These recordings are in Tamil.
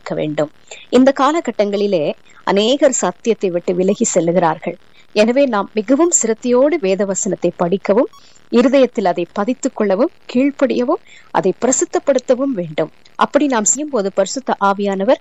ஜெபிக்க வேண்டும் இந்த காலகட்டங்களிலே அநேகர் சத்தியத்தை விட்டு விலகி செல்லுகிறார்கள் எனவே நாம் மிகவும் சிரத்தையோடு வேத வசனத்தை படிக்கவும் இருதயத்தில் அதை பதித்துக் கொள்ளவும் கீழ்ப்படியவும் அதை பிரசித்தப்படுத்தவும் வேண்டும் அப்படி நாம் செய்யும் போது பரிசுத்த ஆவியானவர்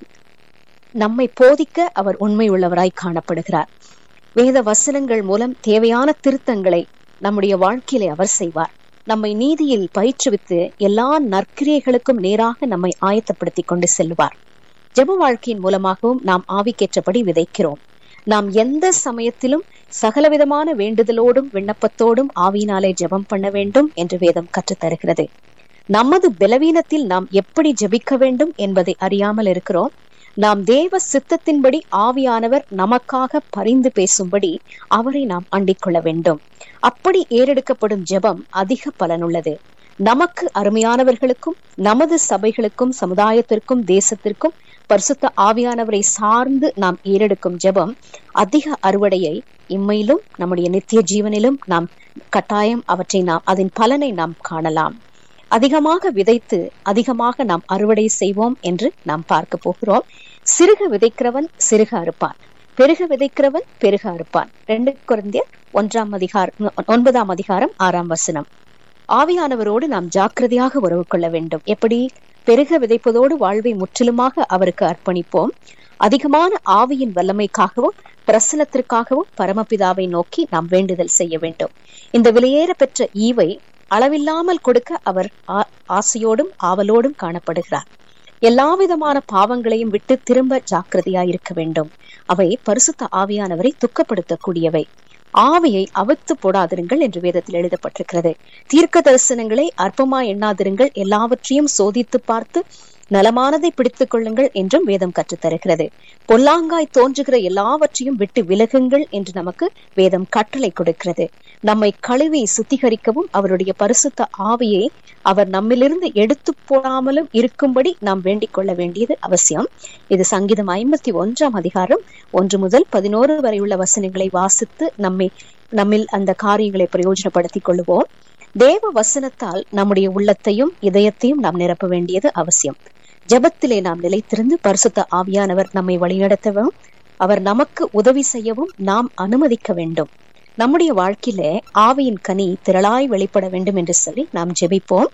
நம்மை போதிக்க அவர் உண்மை உள்ளவராய் காணப்படுகிறார் வேத வசனங்கள் மூலம் தேவையான திருத்தங்களை நம்முடைய வாழ்க்கையிலே அவர் செய்வார் நம்மை நீதியில் பயிற்றுவித்து எல்லா நற்கிரியைகளுக்கும் நேராக நம்மை ஆயத்தப்படுத்திக் கொண்டு செல்வார் ஜெப வாழ்க்கையின் மூலமாகவும் நாம் ஆவிக்கேற்றபடி விதைக்கிறோம் நாம் எந்த சமயத்திலும் சகலவிதமான வேண்டுதலோடும் விண்ணப்பத்தோடும் ஆவியினாலே ஜெபம் பண்ண வேண்டும் என்று வேதம் கற்றுத்தருகிறது நமது பலவீனத்தில் நாம் எப்படி ஜெபிக்க வேண்டும் என்பதை அறியாமல் இருக்கிறோம் நாம் தேவ சித்தத்தின்படி ஆவியானவர் நமக்காக பரிந்து பேசும்படி அவரை நாம் அண்டிக் கொள்ள வேண்டும் அப்படி ஏறெடுக்கப்படும் ஜெபம் அதிக பலனுள்ளது நமக்கு அருமையானவர்களுக்கும் நமது சபைகளுக்கும் சமுதாயத்திற்கும் தேசத்திற்கும் பரிசுத்த ஆவியானவரை சார்ந்து நாம் ஏறெடுக்கும் ஜெபம் அதிக அறுவடையை இம்மையிலும் நம்முடைய நித்திய ஜீவனிலும் நாம் கட்டாயம் அவற்றை நாம் அதன் பலனை நாம் காணலாம் அதிகமாக விதைத்து அதிகமாக நாம் அறுவடை செய்வோம் என்று நாம் பார்க்க போகிறோம் சிறுக விதைக்கிறவன் சிறுக அறுப்பான் பெருக விதைக்கிறவன் பெருக அறுப்பான் ரெண்டு குழந்தையர் ஒன்றாம் அதிகாரம் ஒன்பதாம் அதிகாரம் ஆறாம் வசனம் ஆவியானவரோடு நாம் ஜாக்கிரதையாக உறவு கொள்ள வேண்டும் எப்படி பெருக விதைப்பதோடு வாழ்வை முற்றிலுமாக அவருக்கு அர்ப்பணிப்போம் அதிகமான ஆவியின் வல்லமைக்காகவும் பிரசனத்திற்காகவும் பரமபிதாவை நோக்கி நாம் வேண்டுதல் செய்ய வேண்டும் இந்த விலையேற பெற்ற ஈவை அளவில்லாமல் கொடுக்க அவர் ஆசையோடும் ஆவலோடும் காணப்படுகிறார் எல்லா விதமான பாவங்களையும் விட்டு திரும்ப ஜாக்கிரதையாய் இருக்க வேண்டும் அவை பரிசுத்த ஆவியானவரை துக்கப்படுத்தக்கூடியவை ஆவியை அவித்து போடாதிருங்கள் என்று வேதத்தில் எழுதப்பட்டிருக்கிறது தீர்க்க தரிசனங்களை அற்பமா எண்ணாதிருங்கள் எல்லாவற்றையும் சோதித்து பார்த்து நலமானதை பிடித்துக் கொள்ளுங்கள் என்றும் வேதம் கற்றுத்தருகிறது பொல்லாங்காய் தோன்றுகிற எல்லாவற்றையும் விட்டு விலகுங்கள் என்று நமக்கு வேதம் கட்டளை கொடுக்கிறது நம்மை கழுவி சுத்திகரிக்கவும் அவருடைய பரிசுத்த ஆவியை அவர் நம்மிலிருந்து எடுத்து போடாமலும் இருக்கும்படி நாம் வேண்டிக் கொள்ள வேண்டியது அவசியம் இது சங்கீதம் ஐம்பத்தி ஒன்றாம் அதிகாரம் ஒன்று முதல் பதினோரு வரை உள்ள வசனங்களை வாசித்து நம்மை நம்மில் அந்த காரியங்களை பிரயோஜனப்படுத்திக் கொள்வோம் தேவ வசனத்தால் நம்முடைய உள்ளத்தையும் இதயத்தையும் நாம் நிரப்ப வேண்டியது அவசியம் ஜபத்திலே நாம் நிலைத்திருந்து பரிசுத்த ஆவியானவர் நம்மை வழிநடத்தவும் அவர் நமக்கு உதவி செய்யவும் நாம் அனுமதிக்க வேண்டும் நம்முடைய வாழ்க்கையில ஆவியின் கனி திரளாய் வெளிப்பட வேண்டும் என்று சொல்லி நாம் ஜெபிப்போம்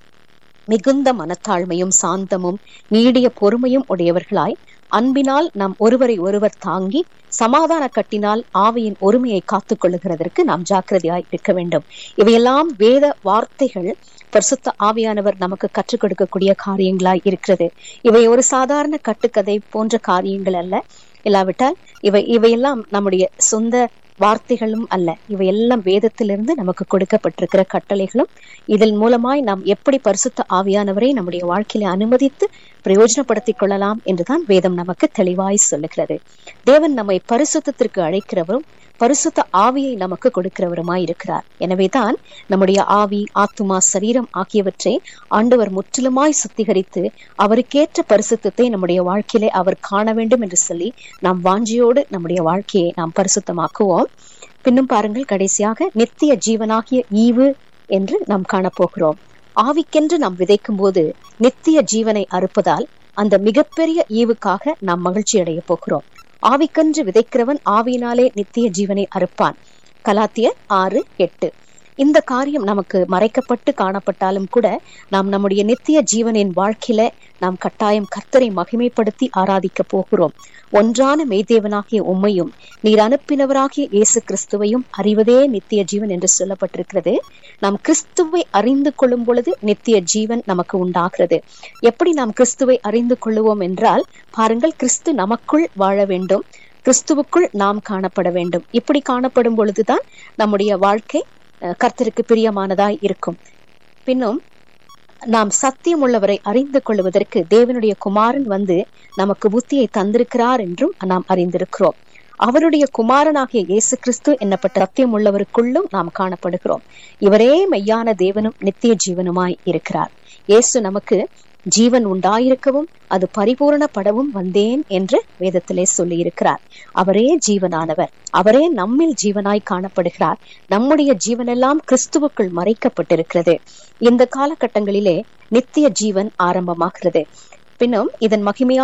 மிகுந்த மனத்தாழ்மையும் சாந்தமும் நீடிய பொறுமையும் உடையவர்களாய் அன்பினால் நாம் ஒருவரை ஒருவர் தாங்கி சமாதான கட்டினால் ஆவியின் ஒருமையை காத்துக் கொள்ளுகிறதற்கு நாம் ஜாக்கிரதையாய் இருக்க வேண்டும் இவையெல்லாம் வேத வார்த்தைகள் பரிசுத்த ஆவியானவர் நமக்கு கற்றுக் கொடுக்கக்கூடிய காரியங்களாய் இருக்கிறது இவை ஒரு சாதாரண கட்டுக்கதை போன்ற காரியங்கள் அல்ல இல்லாவிட்டால் இவை இவையெல்லாம் நம்முடைய சொந்த வார்த்தைகளும் அல்ல இவையெல்லாம் வேதத்திலிருந்து நமக்கு கொடுக்கப்பட்டிருக்கிற கட்டளைகளும் இதன் மூலமாய் நாம் எப்படி பரிசுத்த ஆவியானவரை நம்முடைய வாழ்க்கையில அனுமதித்து பிரயோஜனப்படுத்திக் கொள்ளலாம் என்றுதான் வேதம் நமக்கு தெளிவாய் சொல்லுகிறது தேவன் நம்மை பரிசுத்திற்கு அழைக்கிறவரும் பரிசுத்த ஆவியை நமக்கு கொடுக்கிறவருமாய் இருக்கிறார் எனவேதான் நம்முடைய ஆவி ஆத்துமா சரீரம் ஆகியவற்றை ஆண்டவர் முற்றிலுமாய் சுத்திகரித்து அவருக்கேற்ற பரிசுத்தத்தை நம்முடைய வாழ்க்கையிலே அவர் காண வேண்டும் என்று சொல்லி நாம் வாஞ்சியோடு நம்முடைய வாழ்க்கையை நாம் பரிசுத்தமாக்குவோம் பின்னும் பாருங்கள் கடைசியாக நித்திய ஜீவனாகிய ஈவு என்று நாம் காணப்போகிறோம் ஆவிக்கென்று நாம் விதைக்கும் போது நித்திய ஜீவனை அறுப்பதால் அந்த மிகப்பெரிய ஈவுக்காக நாம் மகிழ்ச்சி அடைய போகிறோம் ஆவிக்கன்று விதைக்கிறவன் ஆவியினாலே நித்திய ஜீவனை அறுப்பான் கலாத்தியர் ஆறு எட்டு இந்த காரியம் நமக்கு மறைக்கப்பட்டு காணப்பட்டாலும் கூட நாம் நம்முடைய நித்திய ஜீவனின் வாழ்க்கையில நாம் கட்டாயம் கர்த்தரை மகிமைப்படுத்தி ஆராதிக்க போகிறோம் ஒன்றான மெய்தேவனாகிய உம்மையும் நீர் அனுப்பினவராகிய இயேசு கிறிஸ்துவையும் அறிவதே நித்திய ஜீவன் என்று சொல்லப்பட்டிருக்கிறது நாம் கிறிஸ்துவை அறிந்து கொள்ளும் பொழுது நித்திய ஜீவன் நமக்கு உண்டாகிறது எப்படி நாம் கிறிஸ்துவை அறிந்து கொள்ளுவோம் என்றால் பாருங்கள் கிறிஸ்து நமக்குள் வாழ வேண்டும் கிறிஸ்துவுக்குள் நாம் காணப்பட வேண்டும் இப்படி காணப்படும் பொழுதுதான் நம்முடைய வாழ்க்கை கர்த்தருக்கு பிரியமானதாய் இருக்கும் பின்னும் நாம் சத்தியம் உள்ளவரை அறிந்து கொள்வதற்கு தேவனுடைய குமாரன் வந்து நமக்கு புத்தியை தந்திருக்கிறார் என்றும் நாம் அறிந்திருக்கிறோம் அவருடைய குமாரனாகிய இயேசு கிறிஸ்து என்னப்பட்ட சத்தியம் உள்ளவருக்குள்ளும் நாம் காணப்படுகிறோம் இவரே மெய்யான தேவனும் நித்திய ஜீவனுமாய் இருக்கிறார் இயேசு நமக்கு ஜீவன் உண்டாயிருக்கவும் அது பரிபூரணப்படவும் வந்தேன் என்று வேதத்திலே சொல்லி இருக்கிறார் அவரே ஜீவனானவர் அவரே நம்மில் ஜீவனாய் காணப்படுகிறார் நம்முடைய ஜீவனெல்லாம் கிறிஸ்துவுக்குள் மறைக்கப்பட்டிருக்கிறது இந்த காலகட்டங்களிலே நித்திய ஜீவன் ஆரம்பமாகிறது பின்னும் இதன் மகிமையான